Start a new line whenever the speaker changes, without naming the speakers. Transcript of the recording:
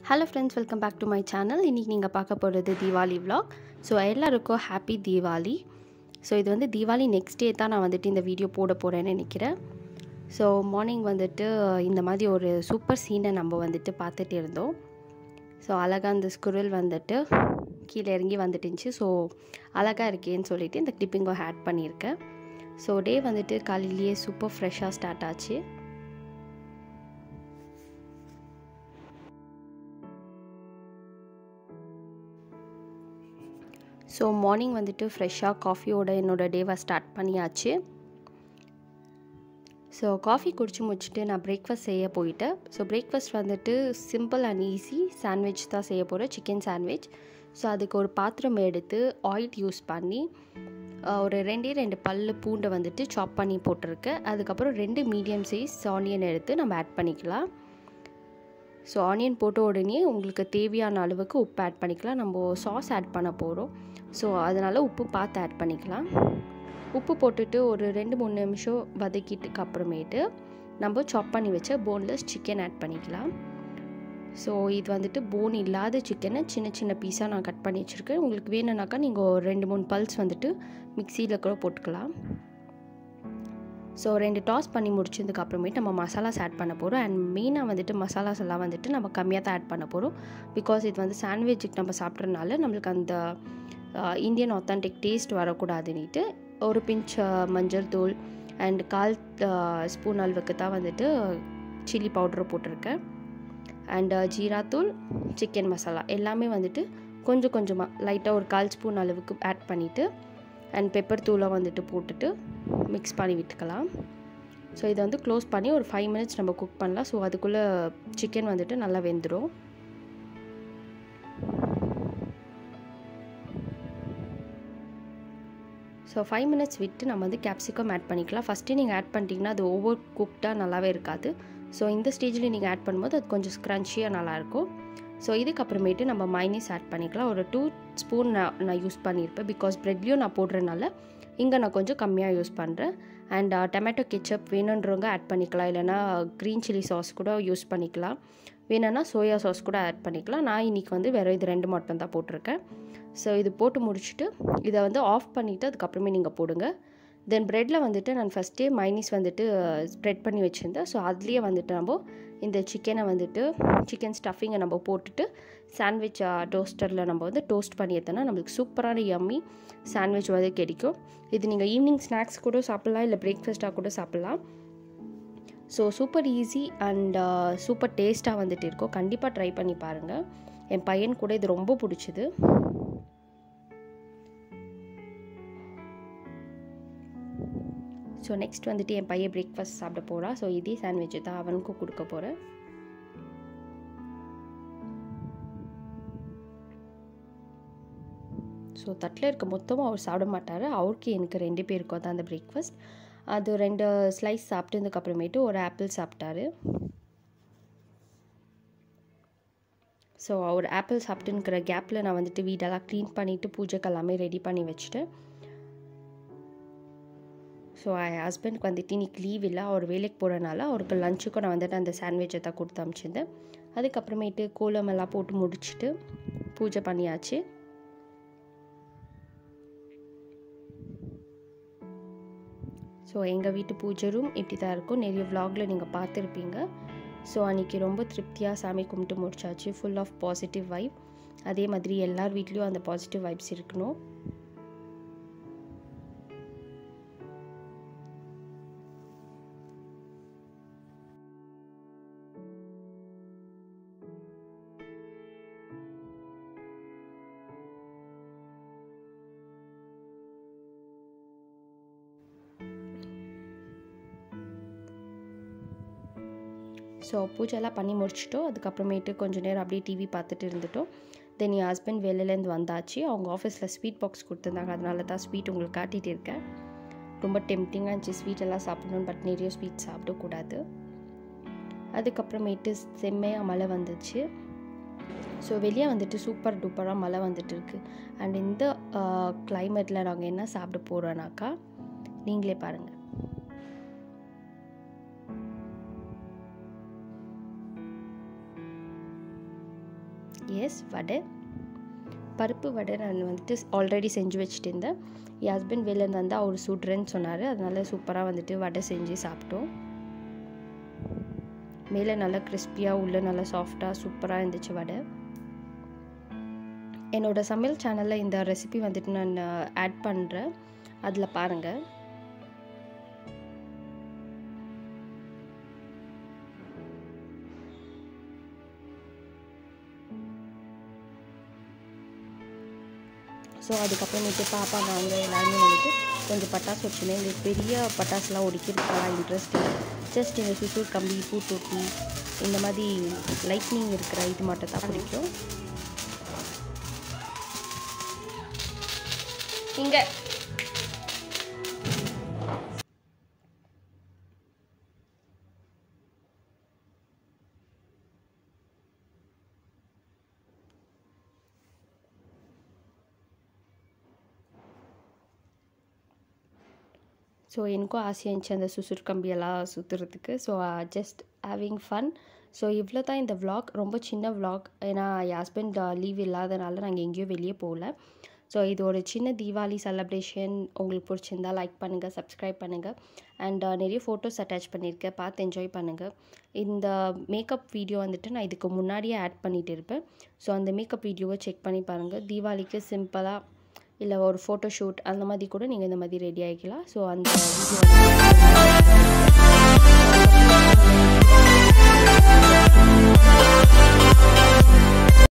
hello friends welcome back to my channel இன்றைக்கி நீங்கள் பார்க்க போகிறது தீபாவளி vlog ஸோ எல்லாருக்கும் ஹாப்பி தீபாவளி ஸோ இது வந்து தீபாவளி நெக்ஸ்ட் டே தான் நான் வந்துட்டு இந்த வீடியோ போட போகிறேன்னு நினைக்கிறேன் ஸோ மார்னிங் வந்துட்டு இந்த மாதிரி ஒரு சூப்பர் சீனை நம்ம வந்துட்டு பார்த்துட்டு இருந்தோம் ஸோ அழகாக அந்த ஸ்குரல் வந்துட்டு கீழே இறங்கி வந்துட்டுருந்துச்சு ஸோ அழகாக இருக்கேன்னு சொல்லிட்டு இந்த கிளிப்பிங்கை ஆட் பண்ணியிருக்கேன் ஸோ டே வந்துட்டு காலையிலேயே சூப்பர் ஃப்ரெஷ்ஷாக ஸ்டார்ட் ஆச்சு ஸோ மார்னிங் வந்துட்டு ஃப்ரெஷ்ஷாக காஃபியோட என்னோடய டேவை ஸ்டார்ட் பண்ணியாச்சு ஸோ காஃபி குடிச்சு முடிச்சுட்டு நான் பிரேக்ஃபாஸ்ட் செய்ய போயிட்டேன் ஸோ பிரேக்ஃபாஸ்ட் வந்துட்டு சிம்பிள் அண்ட் ஈஸி சாண்ட்விச் தான் செய்ய போகிறேன் சிக்கன் சாண்ட்விச் ஸோ அதுக்கு ஒரு பாத்திரம் எடுத்து ஆயில் யூஸ் பண்ணி ஒரு ரெண்டே ரெண்டு பல் பூண்டை வந்துட்டு சாப் பண்ணி போட்டிருக்கேன் அதுக்கப்புறம் ரெண்டு மீடியம் சைஸ் ஆனியன் எடுத்து நம்ம ஆட் பண்ணிக்கலாம் ஸோ ஆனியன் போட்ட உடனே உங்களுக்கு தேவையான அளவுக்கு உப்பு ஆட் பண்ணிக்கலாம் நம்ம சாஸ் ஆட் பண்ண போகிறோம் ஸோ அதனால் உப்பு பார்த்து ஆட் பண்ணிக்கலாம் உப்பு போட்டுட்டு ஒரு ரெண்டு மூணு நிமிஷம் வதக்கிட்டுக்கு அப்புறமேட்டு நம்ம சாப் பண்ணி வச்ச போன்லெஸ் சிக்கன் ஆட் பண்ணிக்கலாம் ஸோ இது வந்துட்டு போன் இல்லாத சிக்கனை சின்ன சின்ன பீஸாக நான் கட் பண்ணி வச்சுருக்கேன் உங்களுக்கு வேணும்னாக்கா நீங்கள் ஒரு ரெண்டு மூணு பல்ஸ் வந்துட்டு மிக்சியில் கூட போட்டுக்கலாம் ஸோ ரெண்டு டாஸ் பண்ணி முடிச்சதுக்கு அப்புறமேட்டு நம்ம மசாலாஸ் ஆட் பண்ண போகிறோம் அண்ட் மெயினாக வந்துட்டு மசாலாஸ் எல்லாம் வந்துட்டு நம்ம கம்மியாக தான் ஆட் பண்ண போகிறோம் பிகாஸ் இது வந்து சாண்ட்விச்சுக்கு நம்ம சாப்பிட்றதுனால நம்மளுக்கு அந்த இந்தியன் ஆத்தென்டிக் டேஸ்ட் வரக்கூடாதுன்னுட்டு ஒரு பிஞ்ச் மஞ்சள் தூள் அண்ட் கால் ஸ்பூன் அளவுக்கு தான் வந்துட்டு சில்லி பவுடர் போட்டிருக்கேன் அண்ட் ஜீராத்தூள் சிக்கன் மசாலா எல்லாமே வந்துட்டு கொஞ்சம் கொஞ்சமாக லைட்டாக ஒரு கால் ஸ்பூன் அளவுக்கு ஆட் பண்ணிவிட்டு அண்ட் பெப்பர் தூளை வந்துட்டு போட்டுட்டு மிக்ஸ் பண்ணி விட்டுக்கலாம் ஸோ இதை வந்து க்ளோஸ் பண்ணி ஒரு ஃபைவ் மினிட்ஸ் நம்ம குக் பண்ணலாம் ஸோ அதுக்குள்ளே சிக்கன் வந்துட்டு நல்லா வெந்துடும் ஸோ ஃபைவ் மினிட்ஸ் விட்டு நம்ம வந்து கேப்சிகம் ஆட் பண்ணிக்கலாம் ஃபஸ்ட்டு நீங்கள் ஆட் பண்ணிட்டீங்கன்னா அது ஓவர் குக்டாக நல்லாவே இருக்காது ஸோ இந்த ஸ்டேஜில் நீங்கள் ஆட் பண்ணும்போது அது கொஞ்சம் ஸ்க்ரன்ச்சியாக நல்லாயிருக்கும் ஸோ இதுக்கப்புறமேட்டு நம்ம மைனீஸ் ஆட் பண்ணிக்கலாம் ஒரு டூ ஸ்பூன் நான் நான் யூஸ் பண்ணியிருப்பேன் பிகாஸ் ப்ரெட்லேயும் நான் போடுறதுனால இங்கே நான் கொஞ்சம் கம்மியாக யூஸ் பண்ணுறேன் அண்ட் டொமேட்டோ கெச்சப் வேணுன்றவங்க ஆட் பண்ணிக்கலாம் இல்லைனா க்ரீன் சில்லி சாஸ் கூட யூஸ் பண்ணிக்கலாம் வேணும்னா சோயா சாஸ் கூட ஆட் பண்ணிக்கலாம் நான் இன்றைக்கி வந்து வெறும் இது ரெண்டு மட்டும் தான் போட்டிருக்கேன் ஸோ இது போட்டு முடிச்சுட்டு இதை வந்து ஆஃப் பண்ணிவிட்டு அதுக்கப்புறமே நீங்கள் போடுங்க தென் ப்ரெட்டில் வந்துட்டு நான் ஃபஸ்ட்டே மைனீஸ் வந்துட்டு ஸ்ப்ரெட் பண்ணி வச்சுருந்தேன் ஸோ அதுலேயே வந்துட்டு நம்ம இந்த சிக்கனை வந்துட்டு சிக்கன் ஸ்டஃபிங்கை நம்ம போட்டுட்டு சாண்ட்விச் டோஸ்டரில் நம்ம வந்து டோஸ்ட் பண்ணி எடுத்தோன்னா நம்மளுக்கு சூப்பரான யம்மி சாண்ட்விச் வந்து கிடைக்கும் இது நீங்கள் ஈவினிங் ஸ்நாக்ஸ் கூட சாப்பிட்லாம் இல்லை பிரேக்ஃபாஸ்ட்டாக கூட சாப்பிட்லாம் so super easy and super டேஸ்ட்டாக வந்துட்டு இருக்கும் கண்டிப்பாக ட்ரை பண்ணி பாருங்கள் என் பையன் கூட இது ரொம்ப பிடிச்சிது ஸோ நெக்ஸ்ட் வந்துட்டு என் பையன் பிரேக்ஃபாஸ்ட் சாப்பிட போகிறான் ஸோ இதே சாண்ட்விட்சு தான் அவனுக்கும் கொடுக்க போகிறேன் ஸோ தட்டில் இருக்க மொத்தமாக அவர் சாப்பிட மாட்டார் அவருக்கு எனக்கு ரெண்டு பேருக்கும் தான் அந்த பிரேக்ஃபாஸ்ட் அது ரெண்டு ஸ்லைஸ் சாப்பிட்டதுக்கப்புறமேட்டு ஒரு ஆப்பிள் சாப்பிட்டாரு ஸோ அவர் ஆப்பிள் சாப்பிட்டுங்கிற கேப்பில் நான் வந்துட்டு வீடெல்லாம் க்ளீன் பண்ணிவிட்டு பூஜைக்கு எல்லாமே ரெடி பண்ணி வச்சுட்டேன் ஸோ என் ஹஸ்பண்ட்க்கு வந்துட்டு இன்றைக்கி லீவ் இல்லை அவர் வேலைக்கு போகிறனால அவருக்கு லஞ்சுக்கும் நான் வந்துட்டு அந்த சாண்ட்விச்சை தான் கொடுத்து அனுப்பிச்சிருந்தேன் அதுக்கப்புறமேட்டு கோலம் எல்லாம் போட்டு முடிச்சுட்டு பூஜை பண்ணியாச்சு ஸோ எங்கள் வீட்டு பூஜை ரூம் இப்படி தான் இருக்கும் நிறைய விலாகில் நீங்கள் பார்த்துருப்பீங்க ஸோ அன்றைக்கி ரொம்ப திருப்தியாக சாமி கும்பிட்டு முடிச்சாச்சு ஃபுல் ஆஃப் பாசிட்டிவ் வைப் அதே மாதிரி எல்லார் வீட்லேயும் அந்த பாசிட்டிவ் வைப்ஸ் இருக்கணும் ஸோ பூஜைலாம் பண்ணி முடிச்சிட்டோம் அதுக்கப்புறமேட்டு கொஞ்சம் நேரம் அப்படியே டிவி பார்த்துட்டு இருந்துட்டோம் தென் என் ஹஸ்பண்ட் வெளிலேருந்து வந்தாச்சு அவங்க ஆஃபீஸில் ஸ்வீட் பாக்ஸ் கொடுத்துருந்தாங்க அதனால தான் ஸ்வீட் உங்களுக்கு காட்டிகிட்டு இருக்கேன் ரொம்ப டெம்டிங்காக இருந்துச்சு ஸ்வீட் எல்லாம் சாப்பிடணும் பட் நிறைய ஸ்வீட் சாப்பிடக்கூடாது அதுக்கப்புறமேட்டு செம்மையாக மழை வந்துச்சு ஸோ வெளியே வந்துட்டு சூப்பர் டூப்பராக மழை வந்துட்டு இருக்கு அண்ட் இந்த கிளைமேட்டில் நாங்கள் என்ன சாப்பிட போகிறோன்னாக்கா நீங்களே பாருங்கள் எஸ் வடை பருப்பு வடை நான் வந்துட்டு ஆல்ரெடி செஞ்சு வச்சுட்டு இருந்தேன் என் ஹஸ்பண்ட் வெளிலேருந்து வந்தால் அவர் சுடுறேன்னு சொன்னார் அதனால சூப்பராக வந்துட்டு வடை செஞ்சு சாப்பிட்டோம் மேலே நல்லா கிறிஸ்பியாக உள்ளே நல்லா சாஃப்டாக சூப்பராக இருந்துச்சு வடை என்னோடய சமையல் சேனலில் இந்த ரெசிபி வந்துட்டு நான் ஆட் பண்ணுறேன் அதில் பாருங்கள் ஸோ அதுக்கப்புறமேட்டு பாப்பா நாங்கள் எல்லாருமே வந்துட்டு கொஞ்சம் பட்டாசு வச்சுருந்தேன் எங்களுக்கு பெரிய பட்டாசுலாம் ஒடிக்கிறதுக்கெல்லாம் இன்ட்ரெஸ்ட் இல்லை ஜஸ்ட் இந்த சுசூர் கம்பி பூத்தொட்டி இந்த மாதிரி லைட்னிங் இருக்கிற இது மட்டும் தான் பிடிக்கும் இங்கே ஸோ எனக்கும் ஆசையாக இருந்துச்சு அந்த சுசுர் கம்பியெல்லாம் சுற்றுறதுக்கு so just having fun so இவ்வளோ தான் இந்த விலாக் ரொம்ப சின்ன விலாக் ஏன்னா என் ஹஸ்பண்ட் லீவ் இல்லாதனால நாங்கள் எங்கேயும் வெளியே போகல ஸோ இது ஒரு சின்ன தீபாவளி செலப்ரேஷன் உங்களுக்கு பிடிச்சிருந்தா லைக் பண்ணுங்கள் சப்ஸ்கிரைப் பண்ணுங்கள் அண்ட் நிறைய ஃபோட்டோஸ் அட்டாச் பண்ணியிருக்கேன் பார்த்து என்ஜாய் பண்ணுங்கள் இந்த மேக்கப் வீடியோ வந்துட்டு நான் இதுக்கு முன்னாடியே ஆட் பண்ணிகிட்டு இருப்பேன் ஸோ அந்த மேக்கப் வீடியோவை செக் பண்ணி பாருங்கள் தீபாவளிக்கு சிம்பிளாக இல்லை ஒரு ஃபோட்டோ ஷூட் அந்த மாதிரி கூட நீங்கள் இந்த மாதிரி ரெடி ஆகிக்கலாம் ஸோ அந்த வீடியோ